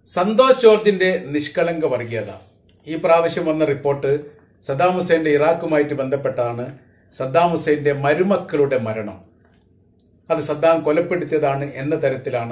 സന്തോഷ് ജോർജിന്റെ നിഷ്കളങ്ക വർഗീയത ഈ പ്രാവശ്യം വന്ന റിപ്പോർട്ട് സദ്ദാം ഹുസൈന്റെ ഇറാഖുമായിട്ട് ബന്ധപ്പെട്ടാണ് സദ്ദാം ഹുസൈന്റെ മരുമക്കളുടെ മരണം അത് സദ്ദാം കൊലപ്പെടുത്തിയതാണ് എന്ന തരത്തിലാണ്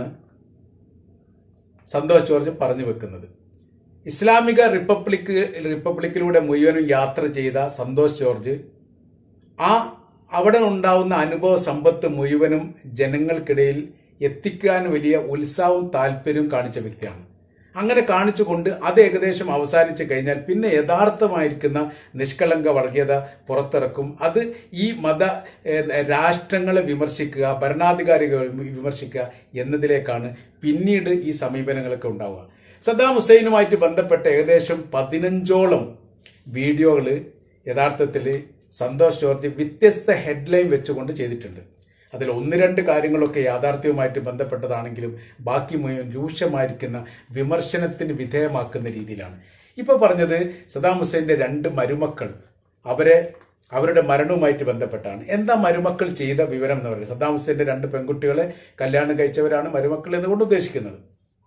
സന്തോഷ് ജോർജ് പറഞ്ഞു വെക്കുന്നത് ഇസ്ലാമിക റിപ്പബ്ലിക് റിപ്പബ്ലിക്കിലൂടെ മുഴുവനും യാത്ര ചെയ്ത സന്തോഷ് ജോർജ് ആ അവിടെ ഉണ്ടാവുന്ന അനുഭവ സമ്പത്ത് മുഴുവനും ജനങ്ങൾക്കിടയിൽ എത്തിക്കാൻ വലിയ ഉത്സാഹവും താല്പര്യവും കാണിച്ച വ്യക്തിയാണ് അങ്ങനെ കാണിച്ചുകൊണ്ട് അത് ഏകദേശം അവസാനിച്ചു കഴിഞ്ഞാൽ പിന്നെ യഥാർത്ഥമായിരിക്കുന്ന നിഷ്കളങ്ക വർഗീയത പുറത്തിറക്കും അത് ഈ മത ഏഹ്, രാഷ്ട്രങ്ങളെ വിമർശിക്കുക ഭരണാധികാരികളെ വിമർശിക്കുക എന്നതിലേക്കാണ് പിന്നീട് ഈ സമീപനങ്ങളൊക്കെ ഉണ്ടാവുക സദ്ദാം ഹുസൈനുമായിട്ട് ബന്ധപ്പെട്ട ഏകദേശം പതിനഞ്ചോളം വീഡിയോകൾ യഥാർത്ഥത്തിൽ സന്തോഷ് ജോർജ് വ്യത്യസ്ത ഹെഡ്ലൈൻ വെച്ചുകൊണ്ട് ചെയ്തിട്ടുണ്ട് അതിൽ ഒന്ന് രണ്ട് കാര്യങ്ങളൊക്കെ യാഥാർത്ഥ്യവുമായിട്ട് ബന്ധപ്പെട്ടതാണെങ്കിലും ബാക്കി മുഴുവൻ രൂക്ഷമായിരിക്കുന്ന വിമർശനത്തിന് വിധേയമാക്കുന്ന രീതിയിലാണ് ഇപ്പൊ പറഞ്ഞത് സദാം ഹുസൈന്റെ രണ്ട് മരുമക്കൾ അവരെ അവരുടെ മരണവുമായിട്ട് ബന്ധപ്പെട്ടാണ് എന്താ മരുമക്കൾ ചെയ്ത വിവരം എന്ന് പറയുന്നത് സദ്ദാം ഹുസൈന്റെ രണ്ട് പെൺകുട്ടികളെ കല്യാണം കഴിച്ചവരാണ് മരുമക്കൾ എന്നുകൊണ്ട് ഉദ്ദേശിക്കുന്നത്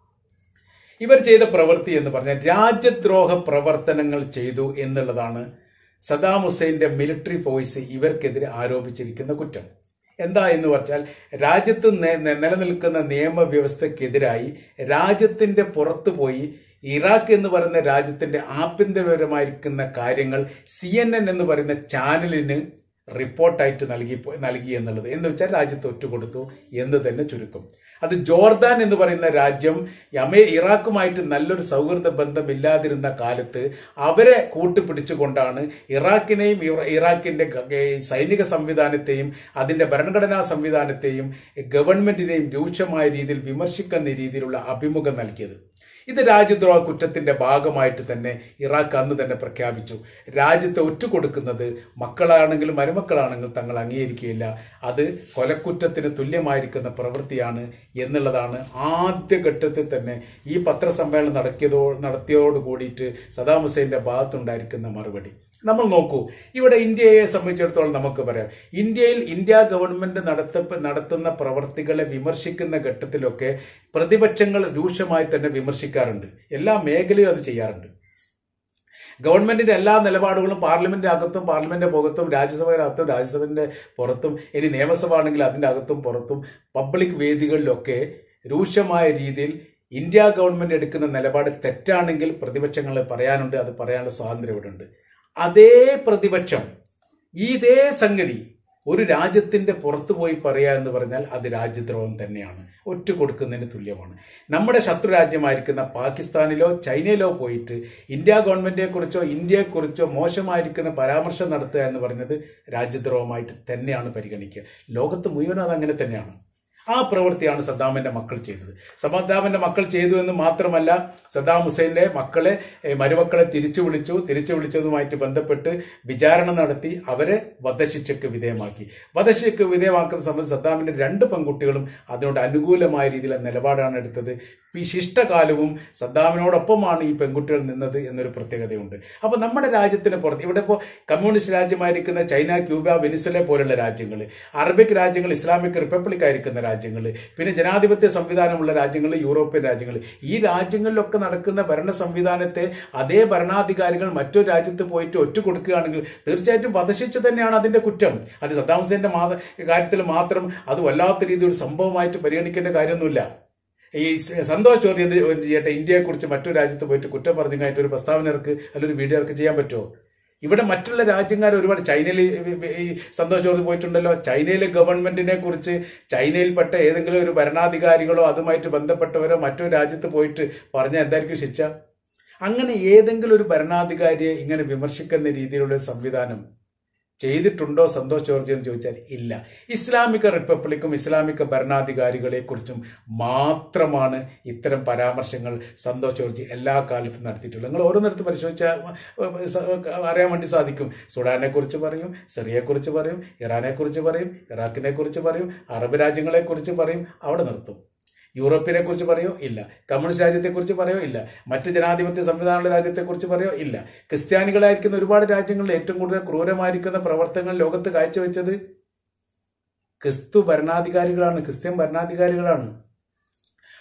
ഇവർ ചെയ്ത പ്രവൃത്തി എന്ന് പറഞ്ഞാൽ രാജ്യദ്രോഹ പ്രവർത്തനങ്ങൾ ചെയ്തു എന്നുള്ളതാണ് സദാം ഹുസൈന്റെ മിലിറ്ററി ഫോഴ്സ് ഇവർക്കെതിരെ ആരോപിച്ചിരിക്കുന്ന കുറ്റം എന്താ എന്ന് പറഞ്ഞാൽ രാജ്യത്ത് നെ- നെ- നിലനിൽക്കുന്ന നിയമവ്യവസ്ഥക്കെതിരായി രാജ്യത്തിന്റെ പുറത്തു പോയി ഇറാഖ് എന്ന് പറയുന്ന രാജ്യത്തിന്റെ ആഭ്യന്തരപരമായിരിക്കുന്ന കാര്യങ്ങൾ സി എൻ എൻ എന്ന് പറയുന്ന ചാനലിന് റിപ്പോർട്ടായിട്ട് നൽകി നൽകി എന്നുള്ളത് എന്ന് വെച്ചാൽ രാജ്യത്ത് ഒറ്റുകൊടുത്തു എന്ന് തന്നെ ചുരുക്കം അത് ജോർദാൻ എന്ന് പറയുന്ന രാജ്യം അമേ ഇറാഖുമായിട്ട് നല്ലൊരു സൗഹൃദ ബന്ധമില്ലാതിരുന്ന കാലത്ത് അവരെ കൂട്ടുപിടിച്ചുകൊണ്ടാണ് ഇറാഖിനെയും ഇറ- ഇറാഖിന്റെ ഗ- ഗ- സൈനിക സംവിധാനത്തെയും അതിന്റെ ഭരണഘടനാ സംവിധാനത്തെയും ഗവൺമെന്റിനെയും രൂക്ഷമായ രീതിയിൽ വിമർശിക്കുന്ന രീതിയിലുള്ള അഭിമുഖം നൽകിയത് ഇത് രാജ്യദ്രോഹ കുറ്റത്തിന്റെ ഭാഗമായിട്ട് തന്നെ ഇറാഖ് അന്ന് തന്നെ പ്രഖ്യാപിച്ചു രാജ്യത്തെ ഒറ്റുകൊടുക്കുന്നത് മക്കളാണെങ്കിലും മരുമക്കളാണെങ്കിലും തങ്ങൾ അംഗീകരിക്കുകയില്ല അത് കൊലക്കുറ്റത്തിന് തുല്യമായിരിക്കുന്ന പ്രവൃത്തിയാണ് എന്നുള്ളതാണ് ആദ്യഘട്ടത്തിൽ തന്നെ ഈ പത്രസമ്മേളനം നടത്തിയതോ നടത്തിയതോട് കൂടിയിട്ട് സദാം ഹുസൈന്റെ ഭാഗത്തുണ്ടായിരിക്കുന്ന മറുപടി നമ്മൾ നോക്കൂ ഇവിടെ ഇന്ത്യയെ സംബന്ധിച്ചിടത്തോളം നമുക്ക് പറയാം ഇന്ത്യയിൽ ഇന്ത്യ ഗവൺമെന്റ് നടത്ത നടത്തുന്ന പ്രവർത്തികളെ വിമർശിക്കുന്ന ഘട്ടത്തിലൊക്കെ പ്രതിപക്ഷങ്ങൾ രൂക്ഷമായി തന്നെ വിമർശിക്കാറുണ്ട് എല്ലാ മേഖലയും അത് ചെയ്യാറുണ്ട് ഗവൺമെന്റിന്റെ എല്ലാ നിലപാടുകളും പാർലമെന്റ് അകത്തും പാർലമെന്റ് പുറത്തും രാജ്യസഭയുടെ അകത്തും രാജ്യസഭയുടെ പുറത്തും ഇനി നിയമസഭ ആണെങ്കിൽ അതിന്റെ അകത്തും പുറത്തും പബ്ലിക് വേദികളിലൊക്കെ രൂക്ഷമായ രീതിയിൽ ഇന്ത്യ ഗവൺമെന്റ് എടുക്കുന്ന നിലപാട് തെറ്റാണെങ്കിൽ പ്രതിപക്ഷങ്ങൾ പറയാനുണ്ട് അത് പറയാനുള്ള സ്വാതന്ത്ര്യം ഇവിടെ ഉണ്ട് അതേ പ്രതിപക്ഷം ഈ ഇതേ സംഗതി ഒരു രാജ്യത്തിന്റെ പുറത്തു പോയി പറയുക എന്ന് പറഞ്ഞാൽ അത് രാജ്യദ്രോഹം തന്നെയാണ് ഒറ്റ കൊടുക്കുന്നതിന് തുല്യമാണ് നമ്മുടെ ശത്രു രാജ്യമായിരിക്കുന്ന പാകിസ്ഥാനിലോ ചൈനയിലോ പോയിട്ട് ഇന്ത്യ ഗവൺമെന്റിനെ കുറിച്ചോ ഇന്ത്യയെക്കുറിച്ചോ മോശമായിരിക്കുന്ന പരാമർശം നടത്തുക എന്ന് പറയുന്നത് രാജ്യദ്രോഹമായിട്ട് തന്നെയാണ് പരിഗണിക്കുക ലോകത്ത് മുഴുവൻ അത് അങ്ങനെ തന്നെയാണ് ആ പ്രവൃത്തിയാണ് സദ്ദാമിന്റെ മക്കൾ ചെയ്തത് സദ്ദാമിന്റെ മക്കൾ ചെയ്തു എന്ന് മാത്രമല്ല സദ്ദാം ഹുസൈന്റെ മക്കളെ ഏ, മരുമക്കളെ തിരിച്ചു വിളിച്ചു തിരിച്ചു വിളിച്ചതുമായിട്ട് ബന്ധപ്പെട്ട് വിചാരണ നടത്തി അവരെ വധശിക്ഷയ്ക്ക് വിധേയമാക്കി വധശിക്ഷയ്ക്ക് വിധേയമാക്കുന്ന സമയത്ത് സദ്ദാമിന്റെ രണ്ട് പെൺകുട്ടികളും അതിനോട് അനുകൂലമായ രീതിയിലുള്ള നിലപാടാണ് എടുത്തത് ഈ ശിഷ്ടകാലവും സദ്ദാമിനോടൊപ്പമാണ് ഈ പെൺകുട്ടികൾ നിന്നത് എന്നൊരു പ്രത്യേകതയുണ്ട് അപ്പൊ നമ്മുടെ രാജ്യത്തിന് പുറത്ത് ഇവിടെ ഇപ്പോൾ കമ്മ്യൂണിസ്റ്റ് രാജ്യമായിരിക്കുന്ന ചൈന ക്യൂബ വെനിസലെ പോലുള്ള രാജ്യങ്ങൾ അറബിക് രാജ്യങ്ങൾ ഇസ്ലാമിക് റിപ്പബ്ലിക് ആയിരിക്കുന്ന രാജ്യങ്ങൾ പിന്നെ ജനാധിപത്യ സംവിധാനമുള്ള രാജ്യങ്ങൾ യൂറോപ്യൻ രാജ്യങ്ങൾ ഈ രാജ്യങ്ങളിലൊക്കെ നടക്കുന്ന ഭരണ സംവിധാനത്തെ അതേ ഭരണാധികാരികൾ മറ്റൊരു രാജ്യത്ത് പോയിട്ട് ഒറ്റ കൊടുക്കുകയാണെങ്കിൽ തീർച്ചയായിട്ടും വധശിക്ഷ തന്നെയാണ് അതിന്റെ കുറ്റം അത് സദ്ദാം ഹുസൈന്റെ മാ കാര്യത്തിൽ മാത്രം അത് വല്ലാത്ത രീതിയിൽ ഒരു സംഭവമായിട്ട് പരിഗണിക്കേണ്ട കാര്യമൊന്നുമില്ല ഈ സന്തോഷ് ചോദ്യം എന്ത് ചെയ്യട്ടെ ഇന്ത്യയെ കുറിച്ച് മറ്റൊരു രാജ്യത്ത് പോയിട്ട് കുറ്റം പറഞ്ഞു കഴിഞ്ഞിട്ട് ഒരു പ്രസ്താവന ഇറക്ക് അല്ലെങ്കിൽ ഒരു വീഡിയോ ഇറക്ക് ചെയ്യാൻ പറ്റുമോ ഇവിടെ മറ്റുള്ള രാജ്യക്കാർ ഒരുപാട് ചൈനയിൽ ഈ സന്തോഷ് ജോർജ് പോയിട്ടുണ്ടല്ലോ ചൈനയിലെ ഗവൺമെന്റിനെ കുറിച്ച് ചൈനയിൽപ്പെട്ട ഏതെങ്കിലും ഒരു ഭരണാധികാരികളോ അതുമായിട്ട് ബന്ധപ്പെട്ടവരോ മറ്റൊരു രാജ്യത്ത് പോയിട്ട് പറഞ്ഞാൽ എന്തായിരിക്കും ശിക്ഷ അങ്ങനെ ഏതെങ്കിലും ഒരു ഭരണാധികാരിയെ ഇങ്ങനെ വിമർശിക്കുന്ന രീതിയിലുള്ള ഒരു സംവിധാനം ചെയ്തിട്ടുണ്ടോ സന്തോഷ് ജോർജ് എന്ന് ചോദിച്ചാൽ ഇല്ല ഇസ്ലാമിക റിപ്പബ്ലിക്കും ഇസ്ലാമിക ഭരണാധികാരികളെ കുറിച്ചും മാത്രമാണ് ഇത്തരം പരാമർശങ്ങൾ സന്തോഷ് ജോർജ് എല്ലാ കാലത്തും നടത്തിയിട്ടുള്ളത് നിങ്ങൾ ഓരോന്നിടത്ത് പരിശോധിച്ചാൽ ഏഹ്, സ- അറിയാൻ വേണ്ടി സാധിക്കും സുഡാനെ കുറിച്ച് പറയും സിറിയയെ കുറിച്ച് പറയും ഇറാനെ കുറിച്ച് പറയും ഇറാഖിനെ കുറിച്ച് പറയും അറബ് രാജ്യങ്ങളെ കുറിച്ച് പറയും അവിടെ നിർത്തും യൂറോപ്പിനെ കുറിച്ച് പറയോ ഇല്ല കമ്മ്യൂണിസ്റ്റ് രാജ്യത്തെക്കുറിച്ച് പറയോ ഇല്ല മറ്റ് ജനാധിപത്യ സംവിധാനമുള്ള രാജ്യത്തെക്കുറിച്ച് പറയോ ഇല്ല ക്രിസ്ത്യാനികളായിരിക്കുന്ന ഒരുപാട് രാജ്യങ്ങളിൽ ഏറ്റവും കൂടുതൽ ക്രൂരമായിരിക്കുന്ന പ്രവർത്തനങ്ങൾ ലോകത്ത് കാഴ്ചവെച്ചത് ക്രിസ്തു ഭരണാധികാരികളാണ് ക്രിസ്ത്യൻ ഭരണാധികാരികളാണ്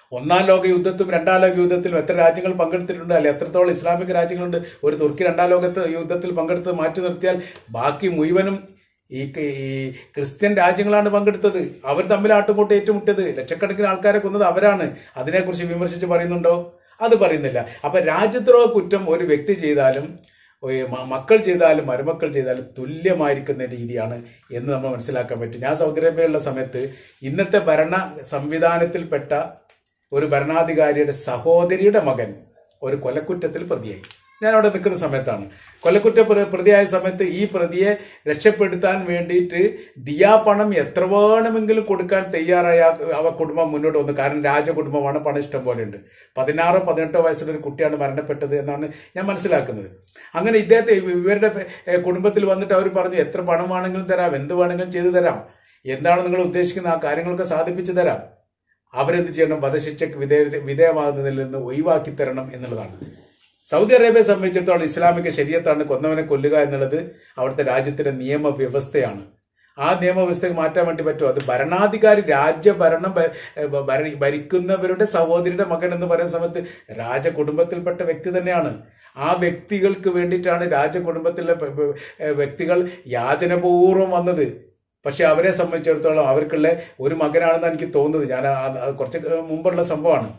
ഒന്നാം ലോക യുദ്ധത്തിലും രണ്ടാം ലോക യുദ്ധത്തിലും എത്ര രാജ്യങ്ങൾ പങ്കെടുത്തിട്ടുണ്ട് അല്ലെ എത്രത്തോളം ഇസ്ലാമിക രാജ്യങ്ങളുണ്ട് ഒരു തുർക്കി രണ്ടാം ലോകത്ത് യുദ്ധത്തിൽ പങ്കെടുത്ത് മാറ്റി നിർത്തിയാൽ ബാക്കി മുഴുവനും ഈ ക- ഈ ക്രിസ്ത്യൻ രാജ്യങ്ങളാണ് പങ്കെടുത്തത് അവർ തമ്മിൽ ആട്ടുമുട്ട് ഏറ്റുമുട്ടിയത് ലക്ഷക്കണക്കിന് ആൾക്കാരെ കൊന്നത് അവരാണ് അതിനെക്കുറിച്ച് വിമർശിച്ച് പറയുന്നുണ്ടോ അത് പറയുന്നില്ല അപ്പൊ രാജ്യദ്രോഹ കുറ്റം ഒരു വ്യക്തി ചെയ്താലും ഒരു മ- മക്കൾ ചെയ്താലും മരുമക്കൾ ചെയ്താലും തുല്യമായിരിക്കുന്ന രീതിയാണ് എന്ന് നമ്മൾ മനസ്സിലാക്കാൻ പറ്റും ഞാൻ സൗദി അറേബ്യയിലുള്ള സമയത്ത് ഇന്നത്തെ ഭരണ സംവിധാനത്തിൽപ്പെട്ട ഒരു ഭരണാധികാരിയുടെ സഹോദരിയുടെ മകൻ ഒരു കൊലക്കുറ്റത്തിൽ പ്രതിയായി ഞാൻ അവിടെ നിൽക്കുന്ന സമയത്താണ് കൊലക്കുറ്റ പ്ര- പ്രതിയായ സമയത്ത് ഈ പ്രതിയെ രക്ഷപ്പെടുത്താൻ വേണ്ടിയിട്ട് ദിയാ പണം എത്ര വേണമെങ്കിലും കൊടുക്കാൻ തയ്യാറായ അവ കുടുംബം മുന്നോട്ട് വന്നു കാരണം രാജകുടുംബമാണ് പണം ഇഷ്ടം പോലെ ഉണ്ട് പതിനാറോ പതിനെട്ടോ വയസ്സുള്ള ഒരു കുട്ടിയാണ് മരണപ്പെട്ടത് എന്നാണ് ഞാൻ മനസ്സിലാക്കുന്നത് അങ്ങനെ ഇദ്ദേഹത്തെ ഇവരുടെ ഏ, കുടുംബത്തിൽ വന്നിട്ട് അവർ പറഞ്ഞു എത്ര പണം വേണമെങ്കിലും തരാം എന്ത് വേണമെങ്കിലും ചെയ്തു തരാം എന്താണ് നിങ്ങൾ ഉദ്ദേശിക്കുന്ന ആ കാര്യങ്ങളൊക്കെ സാധിപ്പിച്ചു തരാം അവരെന്ത് ചെയ്യണം വധശിക്ഷയ്ക്ക് വിധേയ വിധേയമാകുന്നതിൽ നിന്ന് ഒഴിവാക്കി തരണം എന്നുള്ളതാണ് സൗദി അറേബ്യയെ സംബന്ധിച്ചിടത്തോളം ഇസ്ലാമിക ശരീരത്താണ് കൊന്നവനെ കൊല്ലുക എന്നുള്ളത് അവിടുത്തെ രാജ്യത്തിന്റെ നിയമവ്യവസ്ഥയാണ് ആ നിയമവ്യവസ്ഥ മാറ്റാൻ വേണ്ടി പറ്റുമോ അത് ഭരണാധികാരി രാജ്യഭരണം ഭ- ഭ- ഭരണി- ഭരിക്കുന്നവരുടെ സഹോദരിയുടെ മകൻ എന്ന് പറയുന്ന സമയത്ത് രാജകുടുംബത്തിൽപ്പെട്ട വ്യക്തി തന്നെയാണ് ആ വ്യക്തികൾക്ക് വേണ്ടിയിട്ടാണ് രാജകുടുംബത്തിലെ പ- പ- വ്യക്തികൾ യാചനപൂർവ്വം വന്നത് പക്ഷെ അവരെ സംബന്ധിച്ചിടത്തോളം അവർക്കുള്ള ഒരു മകനാണെന്ന് എനിക്ക് തോന്നുന്നത് ഞാൻ ആ- ആ കുറച്ച് മുമ്പുള്ള സംഭവമാണ്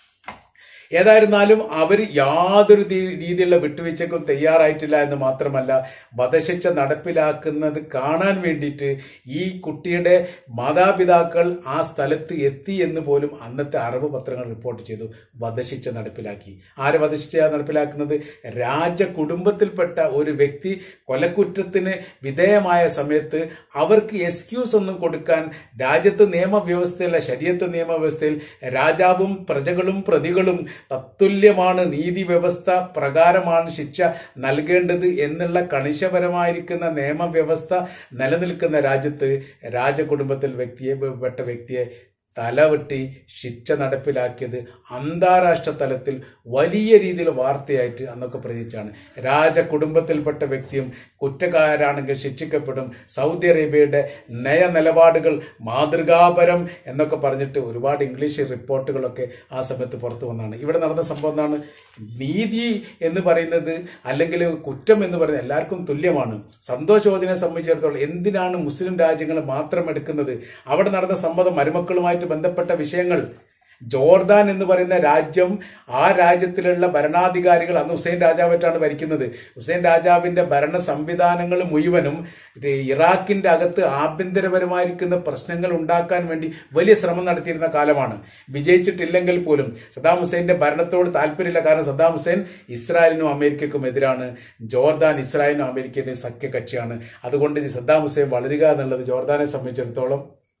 ഏതായിരുന്നാലും അവർ യാതൊരു രീ- രീതിയിലുള്ള വിട്ടുവീഴ്ചക്കും തയ്യാറായിട്ടില്ല എന്ന് മാത്രമല്ല വധശിക്ഷ നടപ്പിലാക്കുന്നത് കാണാൻ വേണ്ടിയിട്ട് ഈ കുട്ടിയുടെ മാതാപിതാക്കൾ ആ സ്ഥലത്ത് എത്തി എന്ന് പോലും അന്നത്തെ അറിവ് പത്രങ്ങൾ റിപ്പോർട്ട് ചെയ്തു വധശിക്ഷ നടപ്പിലാക്കി ആര് വധശിക്ഷ നടപ്പിലാക്കുന്നത് രാജകുടുംബത്തിൽപ്പെട്ട ഒരു വ്യക്തി കൊലക്കുറ്റത്തിന് വിധേയമായ സമയത്ത് അവർക്ക് എക്സ്ക്യൂസ് ഒന്നും കൊടുക്കാൻ രാജ്യത്ത് നിയമവ്യവസ്ഥയിലെ ശരീരത്ത് നിയമവ്യവസ്ഥയിൽ രാജാവും പ്രജകളും പ്രതികളും തത്തുല്യമാണ് നീതി വ്യവസ്ഥ പ്രകാരമാണ് ശിക്ഷ നൽകേണ്ടത് എന്നുള്ള കണിശപരമായിരിക്കുന്ന നിയമവ്യവസ്ഥ നിലനിൽക്കുന്ന രാജ്യത്ത് രാജകുടുംബത്തിൽ വ്യക്തിയെ പെട്ട വ്യക്തിയെ തലവെട്ടി ശിക്ഷ നടപ്പിലാക്കിയത് അന്താരാഷ്ട്ര തലത്തിൽ വലിയ രീതിയിൽ വാർത്തയായിട്ട് അന്നൊക്കെ പ്രചരിച്ചാണ് രാജകുടുംബത്തിൽപ്പെട്ട വ്യക്തിയും കുറ്റക്കാരാണെങ്കിൽ ശിക്ഷിക്കപ്പെടും സൗദി അറേബ്യയുടെ നയനിലപാടുകൾ മാതൃകാപരം എന്നൊക്കെ പറഞ്ഞിട്ട് ഒരുപാട് ഇംഗ്ലീഷ് റിപ്പോർട്ടുകളൊക്കെ ആ സമയത്ത് പുറത്തു വന്നതാണ് ഇവിടെ നടന്ന സംഭവം എന്താണ് നീതി എന്ന് പറയുന്നത് അല്ലെങ്കിൽ കുറ്റം എന്ന് പറയുന്നത് എല്ലാവർക്കും തുല്യമാണ് സന്തോഷോദിനെ സംബന്ധിച്ചിടത്തോളം എന്തിനാണ് മുസ്ലിം രാജ്യങ്ങൾ മാത്രം എടുക്കുന്നത് അവിടെ നടന്ന സംഭവം മരുമക്കളുമായിട്ട് ബന്ധപ്പെട്ട വിഷയങ്ങൾ ജോർദാൻ എന്ന് പറയുന്ന രാജ്യം ആ രാജ്യത്തിലുള്ള ഭരണാധികാരികൾ അന്ന് ഹുസൈൻ രാജാവായിട്ടാണ് ഭരിക്കുന്നത് ഹുസൈൻ രാജാവിന്റെ ഭരണ സംവിധാനങ്ങൾ മുഴുവനും ഇത് ഇറാഖിന്റെ അകത്ത് ആഭ്യന്തരപരമായിരിക്കുന്ന പ്രശ്നങ്ങൾ ഉണ്ടാക്കാൻ വേണ്ടി വലിയ ശ്രമം നടത്തിയിരുന്ന കാലമാണ് വിജയിച്ചിട്ടില്ലെങ്കിൽ പോലും സദ്ദാം ഹുസൈന്റെ ഭരണത്തോട് താല്പര്യമില്ല കാരണം സദ്ദാം ഹുസൈൻ ഇസ്രായേലിനും അമേരിക്കയ്ക്കും എതിരാണ് ജോർദാൻ ഇസ്രായേലിനും അമേരിക്കയുടെയും സഖ്യകക്ഷിയാണ് അതുകൊണ്ട് സദ്ദാം ഹുസൈൻ വളരുക എന്നുള്ളത് ജോർദാനെ സംബന്ധിച്ചിടത്തോളം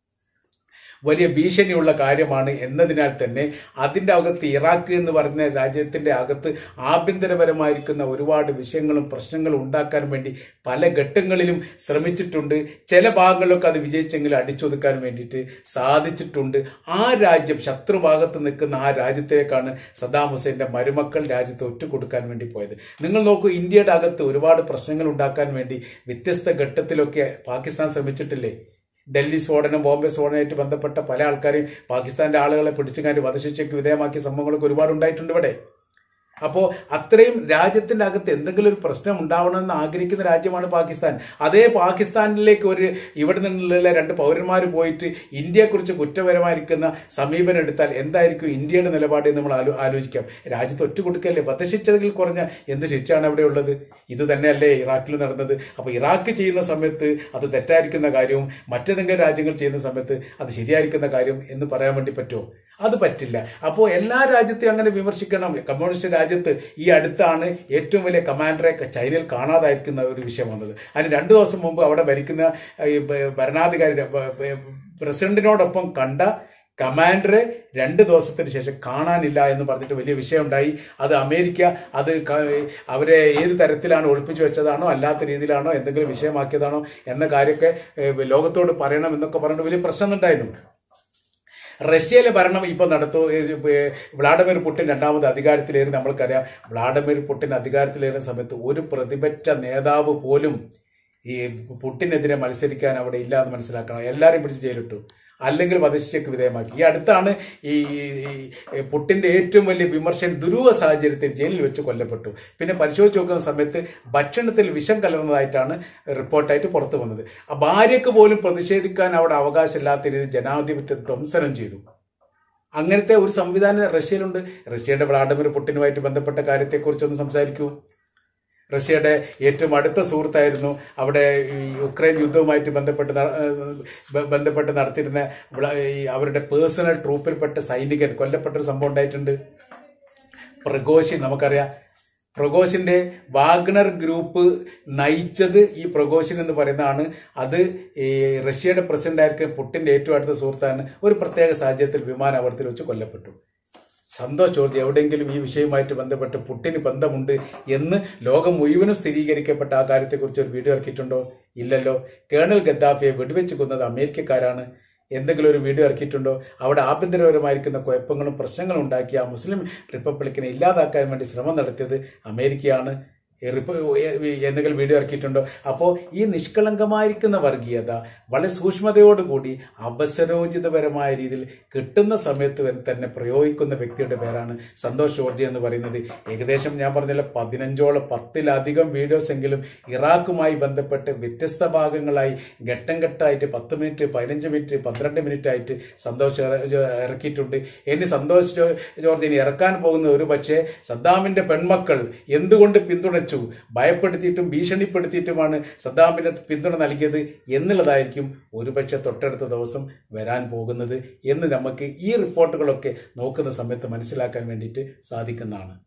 വലിയ ഭീഷണിയുള്ള കാര്യമാണ് എന്നതിനാൽ തന്നെ അതിന്റെ അകത്ത് ഇറാഖ് എന്ന് പറയുന്ന രാജ്യത്തിന്റെ അകത്ത് ആഭ്യന്തരപരമായിരിക്കുന്ന ഒരുപാട് വിഷയങ്ങളും പ്രശ്നങ്ങളും ഉണ്ടാക്കാൻ വേണ്ടി പല ഘട്ടങ്ങളിലും ശ്രമിച്ചിട്ടുണ്ട് ചില ഭാഗങ്ങളിലൊക്കെ അത് വിജയിച്ചെങ്കിൽ അടിച്ചൊതുക്കാൻ വേണ്ടിയിട്ട് സാധിച്ചിട്ടുണ്ട് ആ രാജ്യം ശത്രുഭാഗത്ത് നിൽക്കുന്ന ആ രാജ്യത്തേക്കാണ് സദ്ദാം ഹുസൈന്റെ മരുമക്കൾ രാജ്യത്ത് ഒറ്റുകൊടുക്കാൻ വേണ്ടി പോയത് നിങ്ങൾ നോക്കൂ ഇന്ത്യയുടെ അകത്ത് ഒരുപാട് പ്രശ്നങ്ങൾ ഉണ്ടാക്കാൻ വേണ്ടി വ്യത്യസ്ത ഘട്ടത്തിലൊക്കെ പാകിസ്ഥാൻ ശ്രമിച്ചിട്ടില്ലേ ഡൽഹി സ്ഫോടനം ബോംബെ സ്ഫോടനമായിട്ട് ബന്ധപ്പെട്ട പല ആൾക്കാരെയും പാകിസ്ഥാന്റെ ആളുകളെ പിടിച്ചുകാരി വധശിക്ഷയ്ക്ക് വിധേയമാക്കിയ സംഭവങ്ങളൊക്കെ ഒരുപാട് ഉണ്ടായിട്ടുണ്ട് ഇവിടെ അപ്പോ അത്രയും രാജ്യത്തിന്റെ അകത്ത് എന്തെങ്കിലും ഒരു പ്രശ്നം ഉണ്ടാവണമെന്ന് ആഗ്രഹിക്കുന്ന രാജ്യമാണ് പാകിസ്ഥാൻ അതേ പാകിസ്ഥാനിലേക്ക് ഒരു ഇവിടെ നിന്നുള്ള രണ്ട് പൗരന്മാർ പോയിട്ട് ഇന്ത്യയെക്കുറിച്ച് കുറ്റപരമായിരിക്കുന്ന സമീപനം എടുത്താൽ എന്തായിരിക്കും ഇന്ത്യയുടെ നിലപാട് എന്ന് നമ്മൾ ആലോ- ആലോചിക്കാം രാജ്യത്ത് ഒറ്റ കൊടുക്കല്ലേ വധശിക്ഷയിൽ കുറഞ്ഞ എന്ത് ശിക്ഷയാണ് അവിടെ ഉള്ളത് ഇത് തന്നെയല്ലേ ഇറാഖിൽ നടന്നത് അപ്പൊ ഇറാഖ് ചെയ്യുന്ന സമയത്ത് അത് തെറ്റായിരിക്കുന്ന കാര്യവും മറ്റേതെങ്കിലും രാജ്യങ്ങൾ ചെയ്യുന്ന സമയത്ത് അത് ശരിയായിരിക്കുന്ന കാര്യം എന്ന് പറയാൻ വേണ്ടി പറ്റുമോ അത് പറ്റില്ല അപ്പോൾ എല്ലാ രാജ്യത്തെയും അങ്ങനെ വിമർശിക്കണം കമ്മ്യൂണിസ്റ്റ് രാജ്യത്ത് ഈ അടുത്താണ് ഏറ്റവും വലിയ കമാൻഡറെ ചൈനയിൽ കാണാതായിരിക്കുന്ന ഒരു വിഷയം വന്നത് അതിന് രണ്ടു ദിവസം മുമ്പ് അവിടെ ഭരിക്കുന്ന ഈ ഭ- ഭരണാധികാരി ഭ- ഭ- പ്രസിഡന്റിനോടൊപ്പം കണ്ട കമാൻഡറെ രണ്ട് ദിവസത്തിന് ശേഷം കാണാനില്ല എന്ന് പറഞ്ഞിട്ട് വലിയ വിഷയമുണ്ടായി അത് അമേരിക്ക അത് ക- അവരെ ഏത് തരത്തിലാണ് ഒളിപ്പിച്ചു വെച്ചതാണോ അല്ലാത്ത രീതിയിലാണോ എന്തെങ്കിലും വിഷയമാക്കിയതാണോ എന്ന കാര്യമൊക്കെ ഏഹ്, ലോകത്തോട് പറയണം എന്നൊക്കെ പറഞ്ഞിട്ട് വലിയ പ്രശ്നം ഉണ്ടായിരുന്നു റഷ്യയിലെ ഭരണം ഇപ്പൊ നടത്തു ഏഹ് വ്ളാഡിമിർ പുടിൻ രണ്ടാമത് അധികാരത്തിലേറി നമ്മൾക്കറിയാം വ്ളാഡിമിർ പുടിൻ അധികാരത്തിലേറുന്ന സമയത്ത് ഒരു പ്രതിപക്ഷ നേതാവ് പോലും ഈ പുട്ടിനെതിരെ മത്സരിക്കാൻ അവിടെ ഇല്ല എന്ന് മനസ്സിലാക്കണം എല്ലാവരെയും പിടിച്ച് ജയിലിട്ടു അല്ലെങ്കിൽ വധശിക്ഷയ്ക്ക് വിധേയമാക്കി ഈ അടുത്താണ് ഈ ഈ പുട്ടിന്റെ ഏറ്റവും വലിയ വിമർശൻ ദുരൂഹ സാഹചര്യത്തിൽ ജയിലിൽ വെച്ച് കൊല്ലപ്പെട്ടു പിന്നെ പരിശോധിച്ച് നോക്കുന്ന സമയത്ത് ഭക്ഷണത്തിൽ വിഷം കലർന്നതായിട്ടാണ് റിപ്പോർട്ടായിട്ട് പുറത്തു വന്നത് ആ ഭാര്യയ്ക്ക് പോലും പ്രതിഷേധിക്കാൻ അവിടെ അവകാശമില്ലാത്ത രീതിയിൽ ജനാധിപത്യ ധ്വംസനം ചെയ്തു അങ്ങനത്തെ ഒരു സംവിധാനം റഷ്യയിലുണ്ട് റഷ്യയുടെ വ്ളാഡിമിർ പുട്ടിനുമായിട്ട് ബന്ധപ്പെട്ട കാര്യത്തെക്കുറിച്ചൊന്ന് സംസാരിക്കൂ റഷ്യയുടെ ഏറ്റവും അടുത്ത സുഹൃത്തായിരുന്നു അവിടെ ഈ യുക്രൈൻ യുദ്ധവുമായിട്ട് ബന്ധപ്പെട്ട് ന- ബ- ബന്ധപ്പെട്ട് നടത്തിയിരുന്ന വ്ള- ഈ അവരുടെ പേഴ്സണൽ ട്രൂപ്പിൽപ്പെട്ട സൈനികൻ കൊല്ലപ്പെട്ട ഒരു സംഭവം ഉണ്ടായിട്ടുണ്ട് പ്രഗോഷിൻ നമുക്കറിയാം പ്രഗോഷിന്റെ വാഗ്നർ ഗ്രൂപ്പ് നയിച്ചത് ഈ പ്രഗോഷിൻ എന്ന് പറയുന്നതാണ് അത് ഈ റഷ്യയുടെ പ്രസിഡന്റ് ആയിരിക്കും പുട്ടിന്റെ ഏറ്റവും അടുത്ത സുഹൃത്താണ് ഒരു പ്രത്യേക സാഹചര്യത്തിൽ വിമാനാപകടത്തിൽ വെച്ച് കൊല്ലപ്പെട്ടു സന്തോഷ് ജോർജ് എവിടെയെങ്കിലും ഈ വിഷയവുമായിട്ട് ബന്ധപ്പെട്ട് പുട്ടിന് ബന്ധമുണ്ട് എന്ന് ലോകം മുഴുവനും സ്ഥിരീകരിക്കപ്പെട്ട ആ കാര്യത്തെക്കുറിച്ച് ഒരു വീഡിയോ ഇറക്കിയിട്ടുണ്ടോ ഇല്ലല്ലോ കേണൽ ഗദ്ദാഫിയെ വെടിവെച്ച് കൊന്നത് അമേരിക്കക്കാരാണ് എന്തെങ്കിലും ഒരു വീഡിയോ ഇറക്കിയിട്ടുണ്ടോ അവിടെ ആഭ്യന്തരപരമായിരിക്കുന്ന കുഴപ്പങ്ങളും പ്രശ്നങ്ങളും ഉണ്ടാക്കിയ ആ മുസ്ലിം റിപ്പബ്ലിക്കിനെ ഇല്ലാതാക്കാൻ വേണ്ടി ശ്രമം നടത്തിയത് അമേരിക്കയാണ് ഈ റിപ്പ- ഈ എന്തെങ്കിലും വീഡിയോ ഇറക്കിയിട്ടുണ്ടോ അപ്പോൾ ഈ നിഷ്കളങ്കമായിരിക്കുന്ന വർഗീയത വളരെ സൂക്ഷ്മതയോടുകൂടി അവസരോചിതപരമായ രീതിയിൽ കിട്ടുന്ന സമയത്ത് വരെ തന്നെ പ്രയോഗിക്കുന്ന വ്യക്തിയുടെ പേരാണ് സന്തോഷ് ജോർജി എന്ന് പറയുന്നത് ഏകദേശം ഞാൻ പറഞ്ഞല്ലോ പതിനഞ്ചോളം പത്തിലധികം വീഡിയോസ് എങ്കിലും ഇറാഖുമായി ബന്ധപ്പെട്ട് വ്യത്യസ്ത ഭാഗങ്ങളായി ഘട്ടം ഘട്ടമായിട്ട് പത്ത് മിനിറ്റ് പതിനഞ്ച് മിനിറ്റ് പന്ത്രണ്ട് മിനിറ്റ് ആയിട്ട് സന്തോഷ് ഇറ- ജോ- ഇറക്കിയിട്ടുണ്ട് ഇനി സന്തോഷ് ജോ- ജോർജ് ഇനി ഇറക്കാൻ പോകുന്ന ഒരു പക്ഷേ സദ്ദാമിന്റെ പെൺമക്കൾ എന്തുകൊണ്ട് പിന്തുണച്ചു ഭയപ്പെടുത്തിയിട്ടും ഭീഷണിപ്പെടുത്തിയിട്ടുമാണ് സദ്ദാമിന് പിന്തുണ നൽകിയത് എന്നുള്ളതായിരിക്കും ഒരുപക്ഷെ തൊട്ടടുത്ത ദിവസം വരാൻ പോകുന്നത് എന്ന് നമുക്ക് ഈ റിപ്പോർട്ടുകളൊക്കെ നോക്കുന്ന സമയത്ത് മനസ്സിലാക്കാൻ വേണ്ടിയിട്ട് സാധിക്കുന്നതാണ്